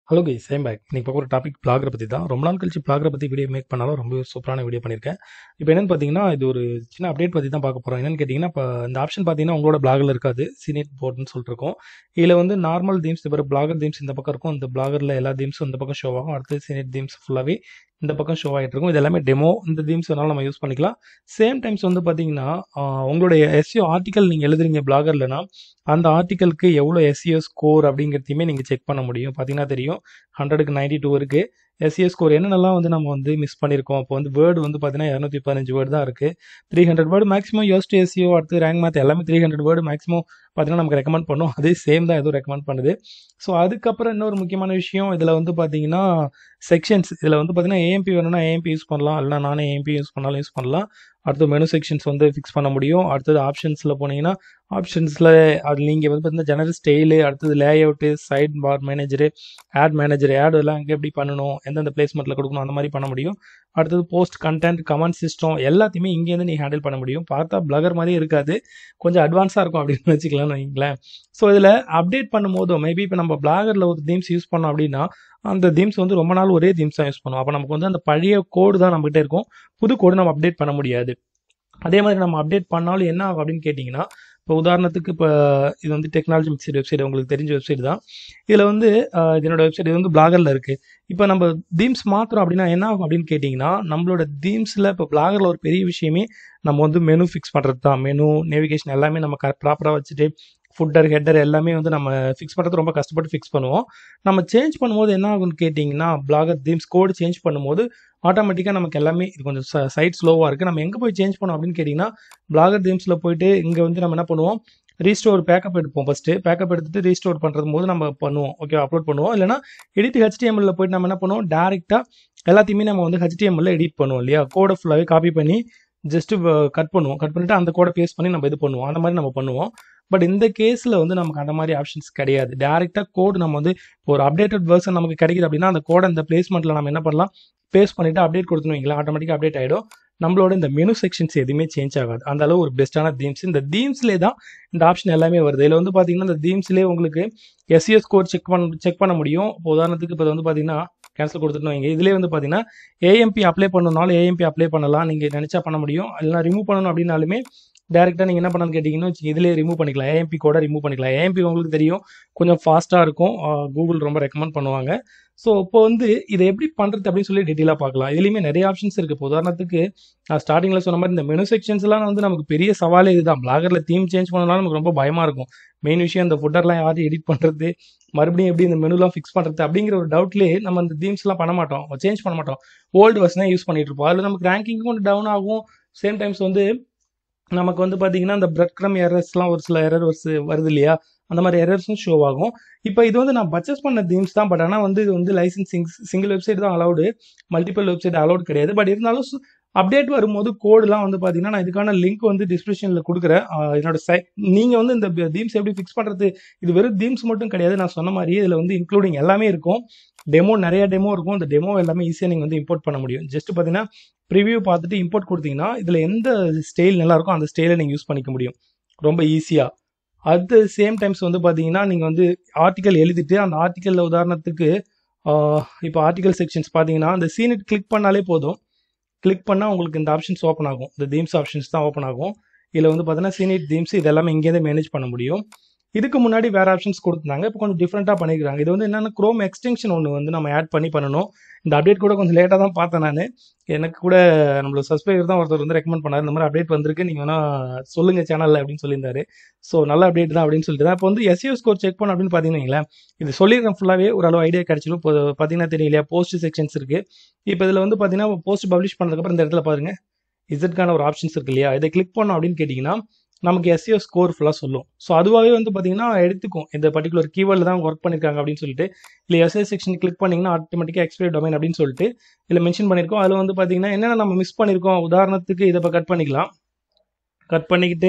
hello guys same back இன்னைக்கு பார்க்க ஒரு டாபிக் பிளாகரை பற்றி தான் ரொம்ப நாள் கழிச்சு பிளாகரை பற்றி வீடியோ மேக் பண்ணாலும் ரொம்ப சூப்பரான வீடியோ பண்ணியிருக்கேன் இப்போ என்னென்னு பார்த்தீங்கன்னா இது ஒரு சின்ன அப்டேட் பற்றி தான் பார்க்க போகிறோம் என்னென்னு கேட்டிங்கன்னா இப்போ இந்த ஆப்ஷன் பார்த்தீங்கன்னா உங்களோட பிளாகில் இருக்காது சீனியட் போர்டுன்னு சொல்லிட்டு இருக்கோம் இதில் வந்து நார்மல் தீம்ஸ் இப்போ பிளாகர் தீம்ஸ் இந்த பக்கம் இருக்கும் இந்த பிளாகரில் எல்லா தீம்ஸும் இந்த பக்கம் ஷோ ஆகும் அடுத்து சீனியட் தீம்ஸ் ஃபுல்லாகவே இந்த பக்கம் ஷோ ஆகிட்டு இருக்கும் இது எல்லாமே டெமோ இந்த தீம்ஸ் வேணாலும் நம்ம யூஸ் பண்ணிக்கலாம் சேம் டைம்ஸ் வந்து பார்த்தீங்கன்னா ஆஹ், உங்களுடைய எஸ்சிஓ ஆர்டிக்கல் நீங்கள் எழுதுறீங்க பிளாகர்லனா அந்த ஆர்டிக்கலுக்கு எவ்வளோ எஸ்சிஓ ஸ்கோர் அப்படிங்கிறதையுமே நீங்கள் செக் பண்ண முடியும் பார்த்தீங்கன்னா தெரியும் ஹண்ட்ரடுக்கு நைன்டி டூ இருக்குது எஸ்சிஓ ஸ்கோர் என்னென்னலாம் வந்து நம்ம வந்து மிஸ் பண்ணியிருக்கோம் இப்போ வந்து வேர்டு வந்து பார்த்தீங்கன்னா இரநூத்தி பதினஞ்சு வேர்டு தான் இருக்குது three hundred word maximum Yoast SEO அடுத்து ரேங்க் மேத் எல்லாமே த்ரீ ஹண்ட்ரட் வேர்டு மேக்ஸிமம் பார்த்தீங்கன்னா நமக்கு ரெக்கமெண்ட் பண்ணும் அதே சேம் தான் எதுவும் ரெக்கமெண்ட் பண்ணுது ஸோ அதுக்கப்புறம் இன்னொரு முக்கியமான விஷயம் இதில் வந்து பார்த்தீங்கன்னா செக்ஷன்ஸ் இதில் வந்து பார்த்தீங்கன்னா ஏஎம்பி வேணும்னா ஏஎம்பி யூஸ் பண்ணலாம் இல்லைனா நானே ஏஎம்பி யூஸ் பண்ணாலும் யூஸ் பண்ணலாம் அடுத்து மெனு செக்ஷன்ஸ் வந்து ஃபிக்ஸ் பண்ண முடியும் அடுத்தது ஆப்ஷன்ஸில் போனீங்கன்னா ஆப்ஷன்ஸில் அது நீங்கள் வந்து பார்த்தீங்கன்னா ஜெனரல் ஸ்டைலு அடுத்தது layout sidebar manager ad manager ad எல்லாம் எங்கே எப்படி பண்ணணும் எந்தெந்த பிளேஸ்மெண்ட்டில் கொடுக்கணும் அந்த மாதிரி பண்ண முடியும் அடுத்தது போஸ்ட் கண்டென்ட் கமெண்ட் சிஸ்டம் எல்லாத்தையுமே இங்கேருந்து நீ ஹேண்டில் பண்ண முடியும் பார்த்தா பிளகர் மாதிரியே இருக்காது கொஞ்சம் அட்வான்ஸாக இருக்கும் அப்படின்னு வச்சுக்கலாம்னு வைங்களேன் ஸோ இதில் அப்டேட் பண்ணும்போது மேபி இப்போ நம்ம பிளாகரில் ஒரு தீம்ஸ் யூஸ் பண்ணோம் அப்படின்னா அந்த தீம்ஸ் வந்து ரொம்ப நாள் ஒரே தீம்ஸ் தான் யூஸ் பண்ணுவோம் அப்போ நமக்கு வந்து அந்த பழைய கோடு தான் நம்மகிட்ட இருக்கும் புது கோடு நம்ம அப்டேட் பண்ண முடியாது அதே மாதிரி நம்ம அப்டேட் பண்ணாலும் என்ன ஆகும் அப்படின்னு கேட்டிங்கன்னா இப்போ உதாரணத்துக்கு இப்போ இது வந்து டெக்னாலஜி மிக்சட் வெப்சைட் உங்களுக்கு தெரிஞ்ச வெப்சைட் தான் இதில் வந்து அஹ், இதனோட வெப்சைட் இது வந்து பிளாகரில் இருக்குது இப்போ நம்ம தீம்ஸ் மாத்திரம் அப்படின்னா என்ன ஆகும் அப்படின்னு கேட்டிங்கன்னா நம்மளோட தீம்ஸில் இப்போ பிளாகரில் ஒரு பெரிய விஷயமே நம்ம வந்து மெனு ஃபிக்ஸ் பண்ணுறது தான் மெனு நேவிகேஷன் எல்லாமே நம்ம ப்ராப்பராக வச்சுட்டு ஃபுட்டர் ஹெட்டர் எல்லாமே வந்து நம்ம ஃபிக்ஸ் பண்ணுறது ரொம்ப கஷ்டப்பட்டு ஃபிக்ஸ் பண்ணுவோம் நம்ம சேஞ்ச் பண்ணும்போது என்ன ஆகும்னு கேட்டிங்கன்னா பிளாகர் தீம்ஸ் கோடு சேஞ்ச் பண்ணும்போது ஆட்டோமேட்டிக்காக நமக்கு எல்லாமே இது கொஞ்சம் சைட் ஸ்லோவாக இருக்குது நம்ம எங்கே போய் சேஞ்ச் பண்ணோம் அப்படின்னு கேட்டிங்கன்னா பிளாகர் தீம்ஸில் போயிட்டு இங்கே வந்து நம்ம என்ன பண்ணுவோம் ரீஸ்டோர் பேக்கப் எடுப்போம் ஃபஸ்ட்டு பேக்கப் எடுத்துட்டு ரீஸ்டோர் பண்ணுறது போது நம்ம பண்ணுவோம் ஓகே அப்லோட் பண்ணுவோம் இல்லைனா எடிட் ஹெச்டிஎம்எல்ல போயிட்டு நம்ம என்ன பண்ணுவோம் டேரெக்டாக எல்லாத்தையுமே நம்ம வந்து ஹெச்டிஎம்எல்ல எடிட் பண்ணுவோம் இல்லையா கோடை ஃபுல்லாகவே காப்பி பண்ணி ஜஸ்ட்டு கட் பண்ணுவோம் கட் பண்ணிவிட்டு அந்த கோடை பேஸ்ட் பண்ணி நம்ம இது பண்ணுவோம் அந்த மாதிரி நம்ம பண்ணுவோம் பட் இந்த கேஸில் வந்து நமக்கு அந்த மாதிரி ஆப்ஷன்ஸ் கிடையாது டேரெக்டாக கோடு நம்ம வந்து இப்போ ஒரு அப்டேட்டட் வெர்ஷன் நமக்கு கிடைக்குது அப்படின்னா அந்த கோடை அந்த பிளேஸ்மெண்ட்டில் நம்ம என்ன பண்ணலாம் பேஸ்ட் பண்ணிவிட்டு அப்டேட் கொடுத்துன்னு வைங்களேன் ஆட்டோமேட்டிக்காக அப்டேட் ஆகிடும் நம்மளோட இந்த மெனு செக்ஷன்ஸ் எதுவுமே சேஞ்ச் ஆகாது அந்த அளவு ஒரு பெஸ்ட்டான தீம்ஸ் இந்த தீம்ஸ்லேயே தான் இந்த ஆப்ஷன் எல்லாமே வருது இதில் வந்து பார்த்தீங்கன்னா இந்த தீம்ஸ்லேயே உங்களுக்கு எஸ்சிஎஸ் ஸ்கோர் செக் பண்ண செக் பண்ண முடியும் இப்போ உதாரணத்துக்கு இப்போ வந்து பார்த்தீங்கன்னா கேன்சல் கொடுத்துட்டு வைங்க இதுலேயே வந்து பார்த்தீங்கன்னா ஏஎம்பி அப்ளை பண்ணணும்னாலும் ஏஎம்பி அப்ளை பண்ணலாம் நீங்கள் நினச்சா பண்ண முடியும் இல்லைனா ரிமூவ் பண்ணணும் அப்படின்னாலுமே டேரெக்டாக நீங்கள் என்ன பண்ணணும்னு கேட்டிங்கன்னா வச்சுக்கோங்க, இதிலே ரிமூவ் பண்ணிக்கலாம் ஏஎம்பி கூட ரிமூவ் பண்ணிக்கலாம் ஏஎம்பி உங்களுக்கு தெரியும் கொஞ்சம் ஃபாஸ்ட்டாக இருக்கும் கூகுள் ரொம்ப ரெக்கமெண்ட் பண்ணுவாங்க ஸோ இப்போ வந்து இதை எப்படி பண்ணுறது அப்படின்னு சொல்லி டீட்டெயிலாக பார்க்கலாம் இதுலேயுமே நிறைய ஆப்ஷன்ஸ் இருக்குது இப்போ உதாரணத்துக்கு நான் ஸ்டார்டிங்கில் சொன்ன மாதிரி இந்த மெனு செக்ஷன்ஸ்லாம் வந்து நமக்கு பெரிய சவாலே இதுதான் பிளாகரில் தீம் சேஞ்ச் பண்ணனாலும் நமக்கு ரொம்ப பயமாக இருக்கும் மெயின் விஷயம் இந்த ஃபுட்டர்லாம் யாரும் எடிட் பண்ணுறது மறுபடியும் எப்படி இந்த மெனுலாம் ஃபிக்ஸ் பண்ணுறது அப்படிங்கிற ஒரு டவுட்லேயே நம்ம இந்த தீம்ஸ்லாம் பண்ண மாட்டோம் சேஞ்ச் பண்ண மாட்டோம் ஓல்டு வெர்ஷனாக யூஸ் பண்ணிட்டு இருப்போம் அதில் நமக்கு ரேங்கிங்கும் கொஞ்சம் டவுன் ஆகும் சேம் டைம்ஸ் வந்து நமக்கு வந்து பார்த்தீங்கன்னா இந்த பிரெட் க்ரம் எரர்ஸ்லாம் ஒரு சில எரர் வருது இல்லையா அந்த மாதிரி எரர்ஸும் ஷோ ஆகும் இப்போ இது வந்து நான் பர்ச்சேஸ் பண்ண தீம்ஸ் தான் பட் ஆனால் வந்து இது வந்து லைசன்சிங் சிங்கிள் வெப்சைட் தான் அலௌடு மல்டிபிள் வெப்சைட் அலௌட் கிடையாது பட் இருந்தாலும் அப்டேட் வரும்போது கோடுலாம் வந்து பார்த்தீங்கன்னா நான் இதுக்கான லிங்க் வந்து டிஸ்கிரிப்ஷனில் கொடுக்குறேன் ஆஹ் என்னோட சை நீங்கள் வந்து இந்த தீம்ஸ் எப்படி ஃபிக்ஸ் பண்ணுறது இது வெறும் தீம்ஸ் மட்டும் கிடையாது நான் சொன்ன மாதிரி இதில் வந்து இன்க்ளூடிங் எல்லாமே இருக்கும் டெமோ நிறைய டெமோ இருக்கும் இந்த டெமோ எல்லாமே ஈஸியாக நீங்கள் வந்து இம்போர்ட் பண்ண முடியும் ஜஸ்ட் பார்த்தீங்கன்னா ப்ரிவியூ பார்த்துட்டு இம்போர்ட் கொடுத்தீங்கன்னா இதில் எந்த ஸ்டைல் நல்லா இருக்கோ அந்த ஸ்டைலை நீங்கள் யூஸ் பண்ணிக்க முடியும் ரொம்ப ஈஸியாக அட் சேம் டைம்ஸ் வந்து பார்த்தீங்கன்னா நீங்கள் வந்து ஆர்டிக்கல் எழுதிட்டு அந்த ஆர்டிக்கலில் உதாரணத்துக்கு ஆஹ் இப்போ ஆர்டிக்கல் செக்ஷன்ஸ் பார்த்தீங்கன்னா அந்த சீனட் கிளிக் பண்ணாலே போதும் கிளிக் பண்ணால் உங்களுக்கு இந்த ஆப்ஷன்ஸ் ஓப்பன் ஆகும் இந்த தீம்ஸ் ஆப்ஷன்ஸ் தான் ஓப்பன் ஆகும் இதில் வந்து பார்த்தீங்கன்னா சீனிட் தீம்ஸ் இது எல்லாமே இங்கேருந்தே மேனேஜ் பண்ண முடியும் இதுக்கு முன்னாடி வேற ஆப்ஷன்ஸ் கொடுத்துருந்தாங்க இப்போ கொஞ்சம் டிஃப்ரெண்ட்டாக பண்ணிக்கிறாங்க இது வந்து என்னென்னா க்ரோம் எக்ஸ்டென்ஷன் ஒன்று வந்து நம்ம ஆட் பண்ணி பண்ணணும் இந்த அப்டேட் கூட கொஞ்சம் லேட்டாக தான் பார்த்தேன் நான் எனக்கு கூட நம்மளோட சப்ஸ்கிரைபர் தான் ஒருத்தர் வந்து ரெக்கமெண்ட் பண்ணார் இந்த மாதிரி அப்டேட் வந்திருக்கு நீங்கள் வேணால் சொல்லுங்கள் சேனலில் அப்படின்னு சொல்லியிருந்தாரு ஸோ நல்ல அப்டேட் தான் அப்படின்னு சொல்லிட்டு தான் இப்போ வந்து எஸ்இஓ ஸ்கோர் செக் பண்ண அப்படின்னு பார்த்தீங்கன்னா வைங்களேன், இது சொல்லியிருக்கேன் ஃபுல்லாகவே ஓரளவு ஐடியா கிடைச்சிடும் இப்போ பார்த்தீங்கன்னா தெரியல இல்லையா போஸ்ட் செக்ஷன்ஸ் இருக்குது இப்போ இதில் வந்து பார்த்தீங்கன்னா போஸ்ட் பப்ளிஷ் பண்ணதுக்கப்புறம் இந்த இடத்துல பாருங்க இசட்கான ஒரு ஆப்ஷன்ஸ் இருக்கு இல்லையா இதை கிளிக் பண்ணோம் அப்படின்னு கேட்டிங்கன்னா நமக்கு எஸ்சிஓ ஸ்கோர் ஃபுல்லாக சொல்லும் ஸோ அதுவாகவே வந்து பார்த்தீங்கன்னா எடுத்துக்கும் இந்த பர்டிகுலர் கீவேர்டில் தான் ஒர்க் பண்ணியிருக்காங்க அப்படின்னு சொல்லிட்டு இல்லை எஸ்ஐ செக்ஷன் கிளிக் பண்ணிங்கன்னா ஆட்டோமேட்டிக்காக எக்ஸ்பைரி டொமைன் அப்படின்னு சொல்லிட்டு இதில் மென்ஷன் பண்ணியிருக்கோம் அதில் வந்து பார்த்தீங்கன்னா என்னென்ன நம்ம மிஸ் பண்ணியிருக்கோம் உதாரணத்துக்கு இதை இப்போ கட் பண்ணிக்கலாம் கட் பண்ணிக்கிட்டு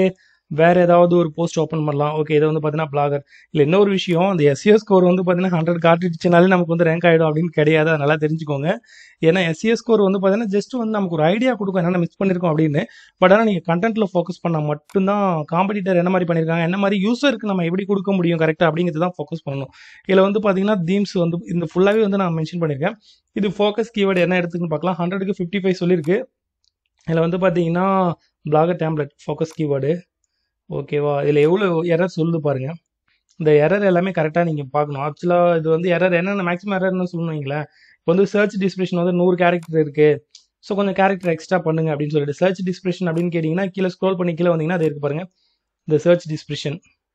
வேறு ஏதாவது ஒரு போஸ்ட் ஓப்பன் பண்ணலாம் ஓகே இதை வந்து பார்த்தீங்கன்னா பிளாகர் இல்லை இன்னொரு விஷயம் அந்த எஸ்சிஓ ஸ்கோர் வந்து பார்த்தீங்கன்னா ஹண்ட்ரட் காட்டிடுச்சுனாலே நமக்கு வந்து ரேங்க் ஆகிடும் அப்படின்னு கிடையாது அதை நல்லா தெரிஞ்சுக்கோங்க ஏன்னா எஸ்சிஓ ஸ்கோர் வந்து பார்த்தீங்கன்னா ஜஸ்ட் வந்து நமக்கு ஒரு ஐடியா கொடுக்கும் என்னென்ன மிஸ் பண்ணியிருக்கோம் அப்படின்னு பட் ஆனால் நீங்கள் கண்டென்ட்டில் ஃபோக்கஸ் பண்ணால் மட்டும்தான் காம்படிட்டர் என்ன மாதிரி பண்ணியிருக்காங்க என்ன மாதிரி யூஸருக்கு நம்ம எப்படி கொடுக்க முடியும் கரெக்டாக அப்படிங்கிறது தான் ஃபோக்கஸ் பண்ணணும் இதில் வந்து பார்த்தீங்கன்னா தீம்ஸ் வந்து இந்த ஃபுல்லாகவே வந்து நான் மென்ஷன் பண்ணியிருக்கேன் இது ஃபோக்கஸ் கீவேர்டு என்ன எடுத்துக்குன்னு பார்க்கலாம் ஹண்ட்ரடுக்கு ஃபிஃப்டி ஃபைவ் சொல்லியிருக்கு இதில் வந்து பார்த்தீங்கன்னா பிளாகர் டேம்லெட் ஃபோக்கஸ் கீவேர்டு ஓகேவா இதில் எவ்வளோ எரர் சொல்லுது பாருங்கள் இந்த எரர் எல்லாமே கரெக்டாக நீங்கள் பார்க்கணும் ஆக்சுவலாக இது வந்து எரர் என்னென்ன மேக்ஸிமம் எரர்னு சொல்லணும் வைங்களேன் இப்போ வந்து சர்ச் டிஸ்கிரிப்ஷன் வந்து நூறு கேரக்டர் இருக்குது ஸோ கொஞ்சம் கேரக்டர் எக்ஸ்ட்ரா பண்ணுங்க அப்படின்னு சொல்லிட்டு சர்ச் டிஸ்கிரிப்ஷன் அப்படின்னு கேட்டிங்கன்னா கீழே ஸ்க்ரோல் பண்ணி கீழே வந்தீங்கன்னா அது இருக்கு பாருங்கள் இந்த சர்ச் டிஸ்கிரிப்ஷன்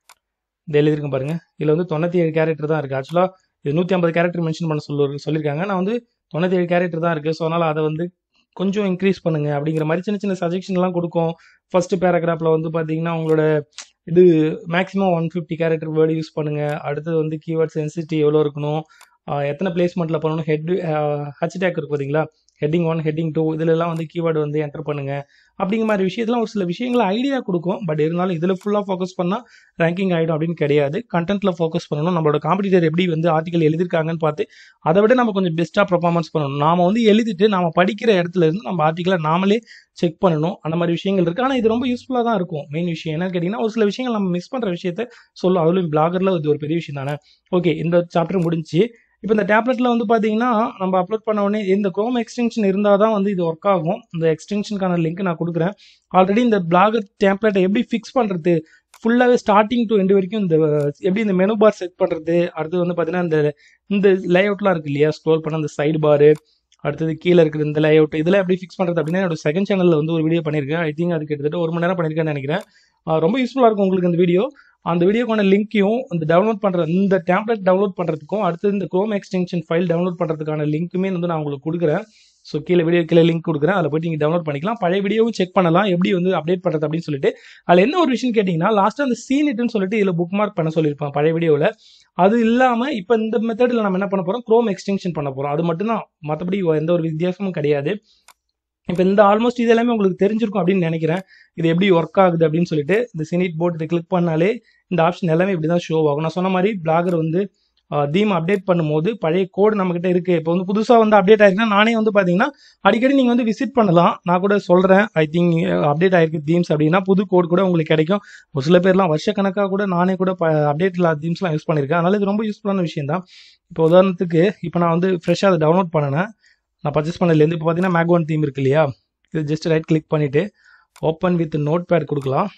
இது எழுதிருக்கும் பாருங்கள் இதில் வந்து தொண்ணூற்றி ஏழு கேரக்டர் தான் இருக்குது ஆக்சுவலாக இது நூற்றி ஐம்பது கேரக்டர் மென்ஷன் பண்ண சொல்லு சொல்லியிருக்காங்க நான் வந்து தொண்ணூற்றி ஏழு கேரக்டர் தான் இருக்குது ஸோ அதனால் அதை வந்து கொஞ்சம் இன்க்ரீஸ் பண்ணுங்க அப்படிங்கிற மாதிரி சின்ன சின்ன சஜஷன்லாம் கொடுக்கும் ஃபர்ஸ்ட் பேராகிராஃபில் வந்து பார்த்தீங்கன்னா உங்களோட இது maximum one fifty character word use பண்ணுங்க அடுத்தது வந்து கீவேர்ட் சென்சிட்டி எவ்வளோ இருக்கணும் ஆஹ் எத்தனை பிளேஸ்மெண்ட்டில் பண்ணணும் ஹெட் ஹச்டேக் இருக்கு பார்த்தீங்களா ஹெட்டிங் ஒன் ஹெட்டிங் டூ இதுலலாம் வந்து கீவேர்டு வந்து என்டர் பண்ணுங்க அப்படிங்கிற மாதிரி விஷயத்தெல்லாம் ஒரு சில விஷயங்களை ஐடியா கொடுக்கும் பட் இருந்தாலும் இதில் ஃபுல்லாக ஃபோக்கஸ் பண்ணால் ரேங்கிங் ஆகிடும் அப்படின்னு கிடையாது கண்டென்ட்டில் ஃபோக்கஸ் பண்ணணும் நம்மளோட காம்படிட்டர் எப்படி வந்து ஆர்டிகல் எழுதியிருக்காங்கன்னு பார்த்து அதை விட நம்ம கொஞ்சம் பெஸ்ட்டாக பர்ஃபார்மன்ஸ் பண்ணணும் நாம வந்து எழுதிட்டு நாம படிக்கிற இடத்துல இருந்து நம்ம ஆர்டிக்கலை நாமளே செக் பண்ணணும் அந்த மாதிரி விஷயங்கள் இருக்குது ஆனால் இது ரொம்ப யூஸ்ஃபுல்லாக தான் இருக்கும் மெயின் விஷயம் என்னன்னு கேட்டிங்கன்னா ஒரு சில விஷயங்கள் நம்ம மிஸ் பண்ணுற விஷயத்த சொல்லும் அதுவும் பிளாகரில் இது ஒரு பெரிய விஷயம் தானே ஓகே இந்த சாப்டர் முடிஞ்சு இப்போ இந்த டேப்லெட்டில் வந்து பார்த்தீங்கன்னா நம்ம அப்லோட் பண்ண உடனே இந்த குரோம் எக்ஸ்டென்ஷன் இருந்தால் தான் வந்து இது ஒர்க் ஆகும் இந்த எக்ஸ்டென்ஷனுக்கான லிங்க் நான் கொடுக்குறேன் ஆல்ரெடி இந்த பிளாகர் டேப்லெட்டை எப்படி ஃபிக்ஸ் பண்ணுறது ஃபுல்லாகவே ஸ்டார்டிங் டு எண்டு வரைக்கும் இந்த எப்படி இந்த மெனு பார் செட் பண்ணுறது அடுத்தது வந்து பார்த்தீங்கன்னா இந்த இந்த லேஅவுட்லாம் இருக்கு இல்லையா ஸ்க்ரோல் பண்ண அந்த சைடு பாரு அடுத்தது கீழே இருக்கிற இந்த லேஅவுட் இதெல்லாம் எப்படி ஃபிக்ஸ் பண்ணுறது அப்படின்னா என்னோட செகண்ட் சேனலில் வந்து ஒரு வீடியோ பண்ணியிருக்கேன் ஐ திங்க் அது கிட்டத்தட்ட ஒரு மணி நேரம் பண்ணியிருக்கேன்னு நினைக்கிறேன் ஆஹ் ரொம்ப யூஸ்ஃபுல்லாக இருக்கும் உங்களுக்கு இந்த வீடியோ அந்த வீடியோக்கான லிங்க்கையும் இந்த டவுன்லோட் பண்ணுற இந்த டேப்லெட் டவுன்லோட் பண்ணுறதுக்கும் அடுத்தது இந்த குரோம் எக்ஸ்டென்ஷன் ஃபைல் டவுன்லோட் பண்ணுறதுக்கான லிங்க்குமே வந்து நான் உங்களுக்கு கொடுக்குறேன் ஸோ கீழே வீடியோ கீழே லிங்க் கொடுக்குறேன் அதில் போய்ட்டு நீங்கள் டவுன்லோட் பண்ணிக்கலாம் பழைய வீடியோவும் செக் பண்ணலாம் எப்படி வந்து அப்டேட் பண்ணுறது அப்படின்னு சொல்லிட்டு அதில் என்ன ஒரு விஷயம் கேட்டிங்கன்னா லாஸ்ட்டாக அந்த சீனிட்னு சொல்லிட்டு இதில் புக் மார்க் பண்ண சொல்லியிருப்பேன் பழைய வீடியோவில் அது இல்லாமல் இப்போ இந்த மெத்தடில் நம்ம என்ன பண்ண போகிறோம் குரோம் எக்ஸ்டென்ஷன் பண்ண போகிறோம் அது மட்டும்தான் மற்றபடி எந்த ஒரு வித்தியாசமும் கிடையாது இப்போ இந்த ஆல்மோஸ்ட் இது எல்லாமே உங்களுக்கு தெரிஞ்சிருக்கும் அப்படின்னு நினைக்கிறேன் இது எப்படி ஒர்க் ஆகுது அப்படின்னு சொல்லிட்டு இந்த சினிட் போர்ட் இதை கிளிக் பண்ணாலே இந்த ஆப்ஷன் எல்லாமே இப்படி தான் ஷோ ஆகும் நான் சொன்ன மாதிரி பிளாகர் வந்து தீம் அப்டேட் பண்ணும்போது பழைய கோடு நம்மக்கிட்ட இருக்குது இப்போ வந்து புதுசாக வந்து அப்டேட் ஆயிருக்குன்னா நானே வந்து பார்த்தீங்கன்னா அடிக்கடி நீங்கள் வந்து விசிட் பண்ணலாம் நான் கூட சொல்கிறேன் ஐ திங்க் அப்டேட் ஆயிருக்கு தீம்ஸ் அப்படின்னா புது கோட் கூட உங்களுக்கு கிடைக்கும் ஒரு சில பேர்லாம் வருஷக்கணக்காக கூட நானே கூட அப்டேட் இல்லாத தீம்ஸ்லாம் யூஸ் பண்ணியிருக்கேன் அதனால இது ரொம்ப யூஸ்ஃபுல்லான விஷயம் தான் இப்போ உதாரணத்துக்கு இப்போ நான் வந்து ஃப்ரெஷ்ஷாக அதை டவுன்லோட் பண்ணினேன் நான் பர்ச்சேஸ் பண்ணதுலேருந்து இப்போ பார்த்தீங்கன்னா மேக்வான் தீம் இருக்கு இல்லையா இது ஜஸ்ட் ரைட் கிளிக் பண்ணிவிட்டு ஓப்பன் வித் நோட் பேட் கொடுக்கலாம்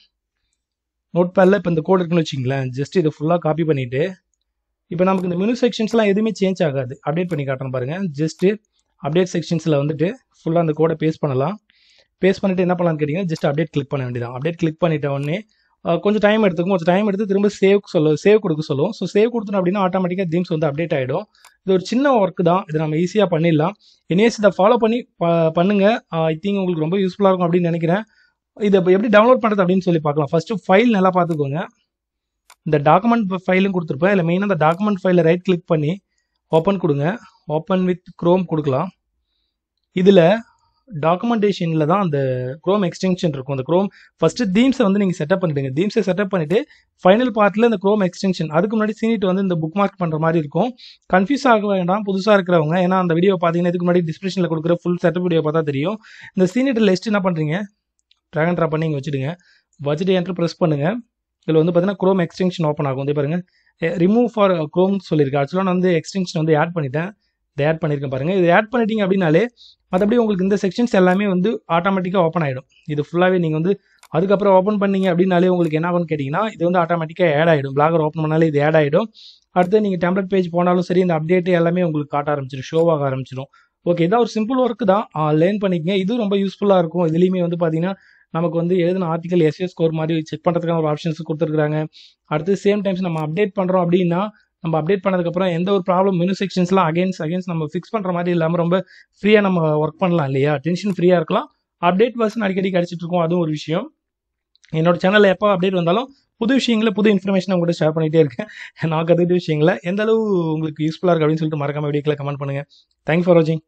நோட் பேடில் இப்போ இந்த கோட் இருக்குன்னு வச்சிங்களேன் ஜஸ்ட் இதை ஃபுல்லாக காப்பி பண்ணிவிட்டு இப்போ நமக்கு இந்த மெனு செக்ஷன்ஸ்லாம் எதுவுமே சேஞ்ச் ஆகாது அப்டேட் பண்ணி காட்டுறேன் பாருங்கள் ஜஸ்ட்டு அப்டேட் செக்ஷன்ஸில் வந்துட்டு ஃபுல்லாக அந்த கோடை பேஸ்ட் பண்ணலாம் பேஸ்ட் பண்ணிவிட்டு என்ன பண்ணலாம்னு கேட்டிங்கன்னா ஜஸ்ட் அப்டேட் கிளிக் பண்ண வேண்டியதான் அப்டேட் கிளிக் பண்ணிட்ட உடனே கொஞ்சம் டைம் எடுத்துக்கும் கொஞ்சம் டைம் எடுத்து திரும்ப சேவ் சொல்லும் சேவ் கொடுக்க சொல்லும் ஸோ சேவ் கொடுத்தோம் அப்படின்னா ஆட்டோமேட்டிக்காக தீம்ஸ் வந்து அப்டேட் ஆகிடும் இது ஒரு சின்ன ஒர்க் தான் இது நம்ம ஈஸியாக பண்ணிடலாம் எனிவேஸ் இதை ஃபாலோ பண்ணி பண்ணுங்கள் ஐ திங்க் உங்களுக்கு ரொம்ப யூஸ்ஃபுல்லாக இருக்கும் அப்படின்னு நினைக்கிறேன் இதை இப்போ எப்படி டவுன்லோட் பண்ணுறது அப்படின்னு சொல்லி பார்க்கலாம் ஃபஸ்ட்டு ஃபைல் நல்லா பார்த்துக்கோங்க இந்த டாக்குமெண்ட் ஃபைலும் கொடுத்துருப்பேன் இல்லை மெயினாக அந்த டாக்குமெண்ட் ஃபைலில் ரைட் கிளிக் பண்ணி ஓப்பன் கொடுங்க ஓப்பன் வித் க்ரோம் கொடுக்கலாம் இதில் டாக்குமெண்டேஷனில் தான் அந்த க்ரோம் எக்ஸ்டென்ஷன் இருக்கும் அந்த க்ரோம் ஃபஸ்ட்டு தீம்ஸை வந்து நீங்கள் செட்டப் பண்ணிடுங்க தீம்ஸை செட்டப் பண்ணிவிட்டு ஃபைனல் பார்ட்டில் இந்த க்ரோம் எக்ஸ்டென்ஷன் அதுக்கு முன்னாடி சீனிட் வந்து இந்த புக் மார்க் பண்ணுற மாதிரி இருக்கும் கன்ஃபியூஸ் ஆக வேண்டாம் புதுசாக இருக்கிறவங்க ஏன்னா அந்த வீடியோ பார்த்தீங்கன்னா இதுக்கு முன்னாடி டிஸ்கிரிப்ஷனில் கொடுக்குற ஃபுல் செட்டப் வீடியோ பார்த்தா தெரியும் இந்த சீனிட் லிஸ்ட் என்ன பண்ணுறீங்க ட்ராகன் ட்ரா பண்ணி இங்கே வச்சுடுங்க வச்சுட்டு என்ட்ரு ப்ரெஸ் பண்ணுங்கள் இதில் வந்து பார்த்தீங்கன்னா க்ரோம் எக்ஸ்டென்ஷன் ஓப்பன் ஆகும் வந்து பாருங்கள் ரிமூவ் ஃபார் க்ரோம் சொல்லியிருக்கேன் ஆக்சுவலாக நான் வந்து எக்ஸ்டென்ஷன் வந்து ஆட் பண்ணிட்டேன் இதை ஆட் பண்ணியிருக்கேன் பாருங்கள் இது ஆட் பண்ணிட்டீங்க அப்படின்னாலே மற்றபடி உங்களுக்கு இந்த செக்ஷன்ஸ் எல்லாமே வந்து ஆட்டோமேட்டிக்காக ஓப்பன் ஆகிடும் இது ஃபுல்லாகவே நீங்கள் வந்து அதுக்கப்புறம் ஓப்பன் பண்ணீங்க அப்படின்னாலே உங்களுக்கு என்ன ஆகும்னு கேட்டிங்கன்னா இது வந்து ஆட்டோமேட்டிக்காக ஆட் ஆகிடும் பிளாகர் ஓப்பன் பண்ணாலே இது ஆட் ஆகிடும் அடுத்து நீங்கள் டெம்ப்ளேட் பேஜ் போனாலும் சரி இந்த அப்டேட் எல்லாமே உங்களுக்கு காட்ட ஆரம்பிச்சிடும் ஷோவாக ஆரம்பிச்சிடும் ஓகே இதான் ஒரு சிம்பிள் ஒர்க் தான் லேர்ன் பண்ணிக்கங்க இது ரொம்ப யூஸ்ஃபுல்லாக இருக்கும் இதுலேயுமே வந்து பார்த்தீங்கன்னா நமக்கு வந்து எழுதின ஆர்டிகல் எஸ்எஸ் ஸ்கோர் மாதிரி செக் பண்ணுறதுக்கான ஒரு ஆப்ஷன்ஸ் கொடுத்துருக்காங்க அடுத்து சேம் டைம்ஸ் நம்ம அப்டேட் பண்ணுறோம் அப்படின்னா நம்ம அப்டேட் பண்ணதுக்கப்புறம் எந்த ஒரு ப்ராப்ளம் மெனு செக்ஷன்ஸ்லாம் அகைன்ஸ் அகைன்ஸ் நம்ம ஃபிக்ஸ் பண்ணுற மாதிரி இல்லாமல் ரொம்ப ஃப்ரீயாக நம்ம ஒர்க் பண்ணலாம் இல்லையா டென்ஷன் ஃப்ரீயாக இருக்கலாம் அப்டேட் பர்சன் அடிக்கடி கிடச்சிட்டு இருக்கும் அதுவும் ஒரு விஷயம் என்னோட சேனலில் எப்போ அப்டேட் வந்தாலும் புது விஷயங்களை புது இன்ஃபர்மேஷன் உங்கள்கிட்ட ஷேர் பண்ணிகிட்டே இருக்கேன் நான் கற்றுக்கிட்ட விஷயங்களை எந்த அளவு உங்களுக்கு யூஸ்ஃபுல்லாக இருக்குது அப்படின்னு சொல்லிட்டு மறக்காம வீடியோக்கில் கமெண்ட் பண்ணுங்கள் தேங்க்ஸ் ஃபார் வாட்சிங்